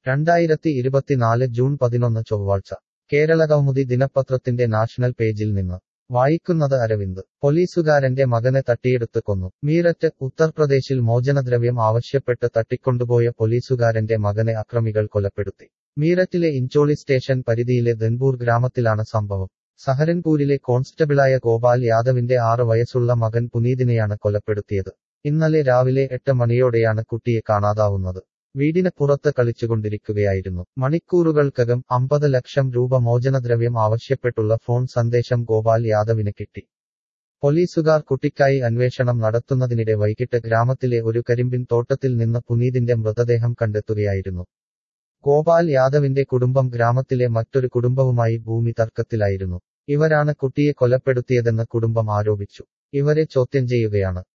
രണ്ടായിരത്തി ഇരുപത്തിനാല് ജൂൺ പതിനൊന്ന് ചൊവ്വാഴ്ച കേരള കൗമുദി ദിനപത്രത്തിന്റെ നാഷണൽ പേജിൽ നിന്ന് വായിക്കുന്നത് അരവിന്ദ് പോലീസുകാരന്റെ മകനെ തട്ടിയെടുത്ത് കൊന്നു മീററ്റ് ഉത്തർപ്രദേശിൽ മോചനദ്രവ്യം ആവശ്യപ്പെട്ട് തട്ടിക്കൊണ്ടുപോയ പോലീസുകാരന്റെ മകനെ അക്രമികൾ കൊലപ്പെടുത്തി മീററ്റിലെ ഇഞ്ചോളി സ്റ്റേഷൻ പരിധിയിലെ ധൻപൂർ ഗ്രാമത്തിലാണ് സംഭവം സഹരൻപൂരിലെ കോൺസ്റ്റബിളായ ഗോപാൽ യാദവിന്റെ ആറ് വയസ്സുള്ള മകൻ പുനീതിനെയാണ് കൊലപ്പെടുത്തിയത് ഇന്നലെ രാവിലെ എട്ട് മണിയോടെയാണ് കുട്ടിയെ കാണാതാവുന്നത് വീടിന് പുറത്ത് കളിച്ചുകൊണ്ടിരിക്കുകയായിരുന്നു മണിക്കൂറുകൾക്കകം അമ്പത് ലക്ഷം രൂപ മോചനദ്രവ്യം ആവശ്യപ്പെട്ടുള്ള ഫോൺ സന്ദേശം ഗോപാൽ യാദവിന് കിട്ടി പോലീസുകാർ കുട്ടിക്കായി അന്വേഷണം നടത്തുന്നതിനിടെ വൈകിട്ട് ഗ്രാമത്തിലെ ഒരു കരിമ്പിൻ തോട്ടത്തിൽ നിന്ന് പുനീതിന്റെ മൃതദേഹം കണ്ടെത്തുകയായിരുന്നു ഗോപാൽ യാദവിന്റെ കുടുംബം ഗ്രാമത്തിലെ മറ്റൊരു കുടുംബവുമായി ഭൂമി തർക്കത്തിലായിരുന്നു ഇവരാണ് കുട്ടിയെ കൊലപ്പെടുത്തിയതെന്ന് കുടുംബം ആരോപിച്ചു ഇവരെ ചോദ്യം ചെയ്യുകയാണ്